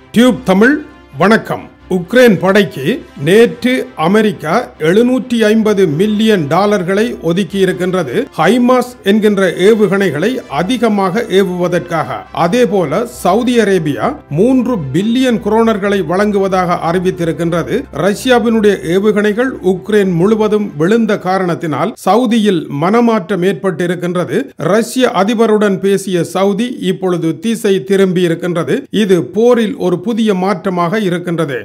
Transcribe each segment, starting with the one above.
tube Tamil வணக்கம் Ukraine படைக்கு நேற்று அமெரிக்கா எழுநூற்றி ஐம்பது மில்லியன் டாலர்களை ஒதுக்கி இருக்கின்றது ஹைமாஸ் என்கின்ற ஏவுகணைகளை அதிகமாக ஏவுவதற்காக அதேபோல சவுதி அரேபியா மூன்று பில்லியன் குரோனர்களை வழங்குவதாக அறிவித்திருக்கின்றது ரஷ்யாவினுடைய ஏவுகணைகள் உக்ரைன் முழுவதும் விழுந்த காரணத்தினால் சவுதியில் மனமாற்றம் ஏற்பட்டிருக்கின்றது ரஷ்ய அதிபருடன் பேசிய சவுதி இப்பொழுது திசை திரும்பி இருக்கின்றது இது போரில் ஒரு புதிய மாற்றமாக இருக்கின்றது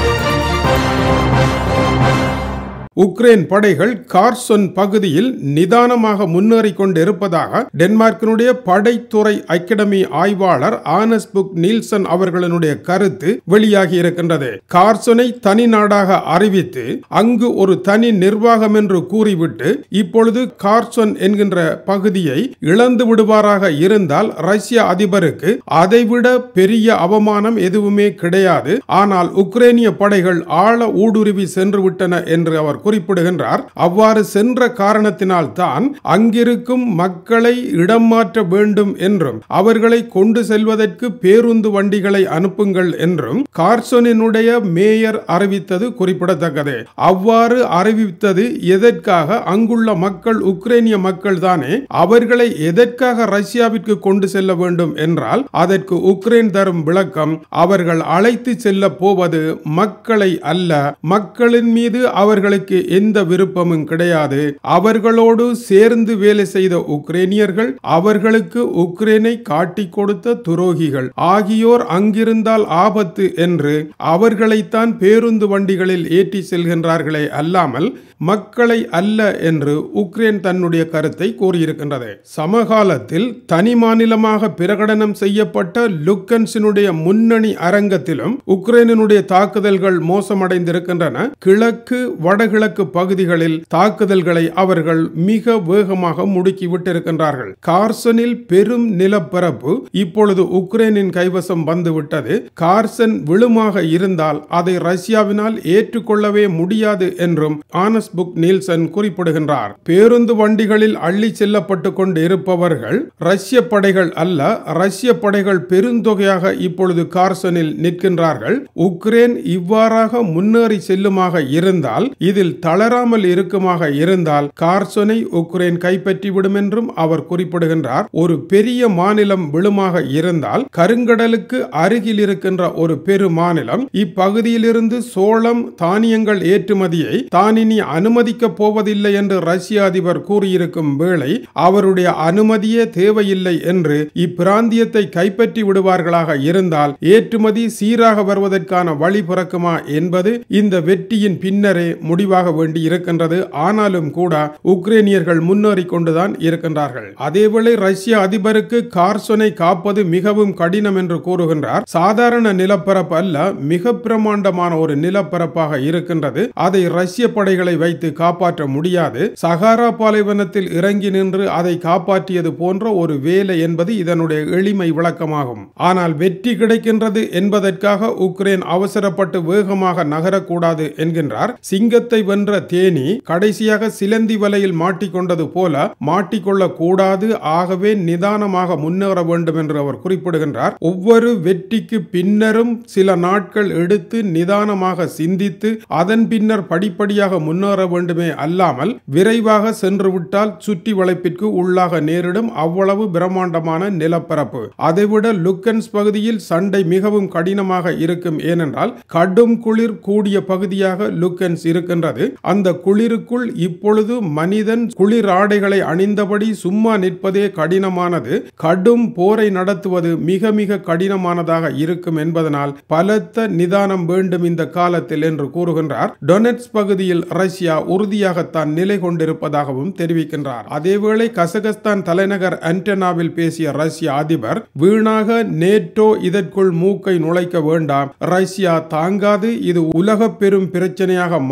உக்ரைன் படைகள் கார்சொன் பகுதியில் நிதானமாக முன்னேறிக் கொண்டிருப்பதாக டென்மார்க்கினுடைய படைத்துறை அகாடமி ஆய்வாளர் ஆனஸ்புக் நீல்சன் அவர்களினுடைய கருத்து வெளியாகி இருக்கின்றது கார்சொனை தனி நாடாக அறிவித்து அங்கு ஒரு தனி நிர்வாகம் என்று கூறிவிட்டு இப்பொழுது கார்சொன் என்கின்ற பகுதியை இழந்து விடுவாராக இருந்தால் ரஷ்ய அதிபருக்கு அதைவிட பெரிய அவமானம் எதுவுமே கிடையாது ஆனால் உக்ரைனிய படைகள் ஆழ ஊடுருவி சென்று விட்டன என்று அவர் குறிப்பிடுகின்றார் அவ்வாறு சென்ற காரணத்தினால் தான் அங்கிருக்கும் மக்களை இடம் மாற்ற வேண்டும் என்றும் அவர்களை கொண்டு செல்வதற்கு பேருந்து வண்டிகளை அனுப்புங்கள் என்றும் கார்சோனினுடைய மேயர் அறிவித்தது குறிப்பிடத்தக்கது அவ்வாறு அறிவித்தது எதற்காக அங்குள்ள மக்கள் உக்ரைனிய மக்கள் தானே அவர்களை எதற்காக ரஷ்யாவிற்கு கொண்டு செல்ல வேண்டும் என்றால் அதற்கு உக்ரைன் தரும் விளக்கம் அவர்கள் அழைத்து செல்ல போவது மக்களை அல்ல மக்களின் மீது அவர்களுக்கு எந்த விருப்பமும் கிடையாது அவர்களோடு சேர்ந்து வேலை செய்த உக்ரைனியர்கள் அவர்களுக்கு உக்ரைனை காட்டிக் கொடுத்த துரோகிகள் ஆகியோர் அங்கிருந்தால் ஆபத்து என்று அவர்களைத்தான் பேருந்து வண்டிகளில் ஏற்றி செல்கின்றார்களே அல்லாமல் மக்களை அல்ல என்று உக்ரைன் தன்னுடைய கருத்தை கூறியிருக்கின்றது சமகாலத்தில் தனி மாநிலமாக பிரகடனம் செய்யப்பட்ட லுக்கன்ஸினுடைய முன்னணி அரங்கத்திலும் உக்ரைனுடைய தாக்குதல்கள் மோசமடைந்திருக்கின்றன கிழக்கு வடகிழக்கு பகுதிகளில் தாக்குதல்களை அவர்கள் மிக வேகமாக முடுக்கி விட்டிருக்கின்றார்கள் கார்சனில் பெரும் நிலப்பரப்பு இப்பொழுது உக்ரைனின் கைவசம் வந்துவிட்டது கார்சன் விழுமாக இருந்தால் அதை ரஷ்யாவினால் ஏற்றுக்கொள்ளவே முடியாது என்றும் ஆனஸ் புக் நீல்சன் குறிப்பிடுகின்றார் பேருந்து வண்டிகளில் அள்ளி செல்லப்பட்டு கொண்டு இருப்பவர்கள் ரஷ்ய படைகள் அல்ல ரஷ்ய படைகள் பெருந்தொகையாக இப்பொழுது கார்சனில் நிற்கின்றார்கள் உக்ரைன் இவ்வாறாக முன்னேறி செல்லுமாக இருந்தால் இதில் தளராமல் இருக்குமாக இருந்தால் கார்சனை உக்ரைன் கைப்பற்றிவிடும் என்றும் அவர் குறிப்பிடுகின்றார் ஒரு பெரிய மாநிலம் விழுமாக இருந்தால் கருங்கடலுக்கு அருகில் இருக்கின்ற ஒரு பெரு மாநிலம் இப்பகுதியிலிருந்து சோளம் தானியங்கள் ஏற்றுமதியை தான் இனி அனுமதிக்க போவதில்லை என்று ரஷ்ய அதிபர் கூறியிருக்கும் வேளை அவருடைய அனுமதியே தேவையில்லை என்று இப்பிராந்தியத்தை கைப்பற்றி விடுவார்களாக இருந்தால் ஏற்றுமதி சீராக வருவதற்கான வழி பிறக்குமா என்பது இந்த வெற்றியின் பின்னரே முடிவாக வேண்டி இருக்கின்றது ஆனாலும் கூட உக்ரைனியர்கள் முன்னேறி கொண்டுதான் இருக்கின்றார்கள் அதேவேளை ரஷ்ய அதிபருக்கு கார்சனை காப்பது மிகவும் கடினம் என்று கூறுகின்றார் சாதாரண நிலப்பரப்பு அல்ல மிக பிரமாண்டமான ஒரு நிலப்பரப்பாக இருக்கின்றது அதை ரஷ்ய படைகளை வைத்து காப்பாற்ற முடியாது சகாரா பாலைவனத்தில் இறங்கி நின்று அதை காப்பாற்றியது போன்ற ஒரு வேலை என்பது இதனுடைய எளிமை விளக்கமாகும் ஆனால் வெற்றி கிடைக்கின்றது என்பதற்காக உக்ரைன் அவசரப்பட்டு வேகமாக நகரக்கூடாது என்கின்றார் சிங்கத்தை வென்ற தேனி கடைசியாக சிலந்தி வலையில் மாட்டிக்கொண்டது போல மாட்டிக்கொள்ள கூடாது ஆகவே நிதானமாக முன்னேற வேண்டும் என்று அவர் குறிப்பிடுகின்றார் ஒவ்வொரு வெற்றிக்கு பின்னரும் சில நாட்கள் எடுத்து நிதானமாக சிந்தித்து அதன் பின்னர் படிப்படியாக முன்னேற வேண்டுமே அல்லாமல் விரைவாக சென்று விட்டால் சுற்றி வளைப்பிற்கு உள்ளாக நேரிடும் அவ்வளவு பிரம்மாண்டமான நிலப்பரப்பு அதைவிட லுக்கன்ஸ் பகுதியில் சண்டை மிகவும் கடினமாக இருக்கும் ஏனென்றால் கடும் குளிர் கூடிய பகுதியாக லுக்கன்ஸ் இருக்கின்றது அந்த குளிருக்குள் இப்பொழுது மனிதன் குளிர் ஆடைகளை அணிந்தபடி சும்மா நிற்பதே கடினமானது கடும் போரை நடத்துவது மிக மிக கடினமானதாக இருக்கும் என்பதனால் பலத்த நிதானம் வேண்டும் இந்த காலத்தில் என்று கூறுகின்றார் டொனெட்ஸ் பகுதியில் ரஷ்யா உறுதியாகத்தான் நிலை கொண்டிருப்பதாகவும் தெரிவிக்கின்றார் அதேவேளை கசகஸ்தான் தலைநகர் அன்டனாவில் பேசிய ரஷ்ய அதிபர் வீணாக நேட்டோ இதற்குள் மூக்கை நுழைக்க வேண்டாம் ரஷ்யா தாங்காது இது உலக பெரும் பிரச்சனையாக மாறிவிடும்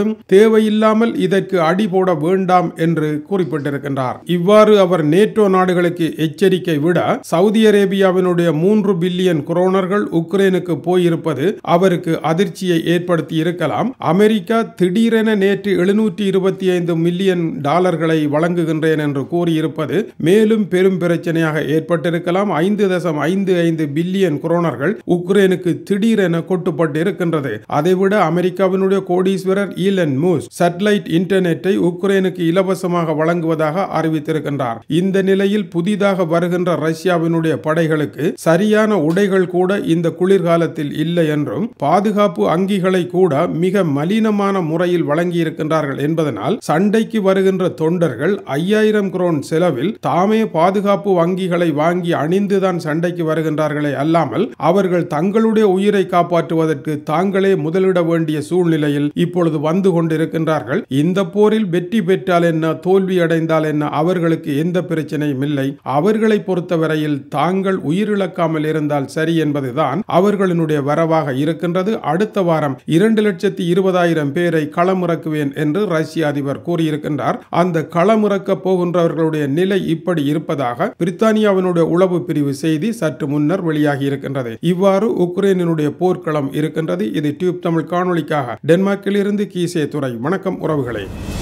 என்றும் தேவையில்லாமல் இதற்கு அடி போட வேண்டாம் என்று குறிப்பிட்டிருக்கின்றார் இவ்வாறு அவர் நேட்டோ நாடுகளுக்கு எச்சரிக்கை விட சவுதி அரேபியாவினுடைய மூன்று பில்லியன் குரோனர்கள் உக்ரைனுக்கு போயிருப்பது அவருக்கு அதிர்ச்சியை ஏற்படுத்தி இருக்கலாம் அமெரிக்கா திடீரென நேற்று எழுநூற்றி இருபத்தி ஐந்து மில்லியன் டாலர்களை வழங்குகின்றேன் என்று கூறியிருப்பது மேலும் பெரும் பிரச்சனையாக ஏற்பட்டிருக்கலாம் ஐந்து தசம் ஐந்து ஐந்து பில்லியன் குரோனர்கள் உக்ரைனுக்கு திடீரென கொட்டுப்பட்டு இருக்கின்றது அதைவிட அமெரிக்காவினுடைய கோடீஸ்வரர் ஈலன் மூஸ் சேட்டலைட் இன்டர்நெட்டை உக்ரைனுக்கு இலவசமாக வழங்குவதாக அறிவித்திருக்கின்றார் இந்த நிலையில் புதிதாக வருகின்ற ரஷ்யாவினுடைய படைகளுக்கு சரியான உடைகள் கூட இந்த குளிர்காலத்தில் இல்லை என்றும் பாதுகாப்பு அங்கிகளை கூட மிக மலினமான முறையில் வழங்கியிருக்கின்றார்கள் என்பதனால் சண்டைக்கு வருகின்ற தொண்டர்கள் ஐயாயிரம் குரோன் செலவில் தாமே பாதுகாப்பு வங்கிகளை வாங்கி அணிந்துதான் சண்டைக்கு வருகின்றார்களே அல்லாமல் அவர்கள் தங்களுடைய உயிரை காப்பாற்றுவதற்கு தாங்களே முதலிட வேண்டிய சூழ்நிலையில் இப்பொழுது வந்து கொண்டிருக்கின்றார்கள் இந்த போரில் வெற்றி பெற்றால் என்ன தோல்வி அடைந்தால் என்ன அவர்களுக்கு எந்த பிரச்சனையும் இல்லை அவர்களை பொறுத்தவரையில் தாங்கள் உயிரிழக்காமல் இருந்தால் சரி என்பதுதான் அவர்களினுடைய வரவாக இருக்கின்றது அடுத்த வாரம் இரண்டு லட்சத்தி இருபதாயிரம் பேரை களமிறக்குவேன் என்று ரஷ்ய அதிபர் கூறியிருக்கின்றார் அந்த களமிறக்க போகின்றவர்களுடைய நிலை இப்படி இருப்பதாக பிரித்தானியாவினுடைய உளவு பிரிவு செய்தி சற்று முன்னர் வெளியாகி இருக்கின்றது இவ்வாறு உக்ரைனினுடைய போர்க்களம் இருக்கின்றது இது டியூப் தமிழ் காணொளிக்காக டென்மார்க்கில் இருந்து கீசே துறை வணக்கம் உறவுகளே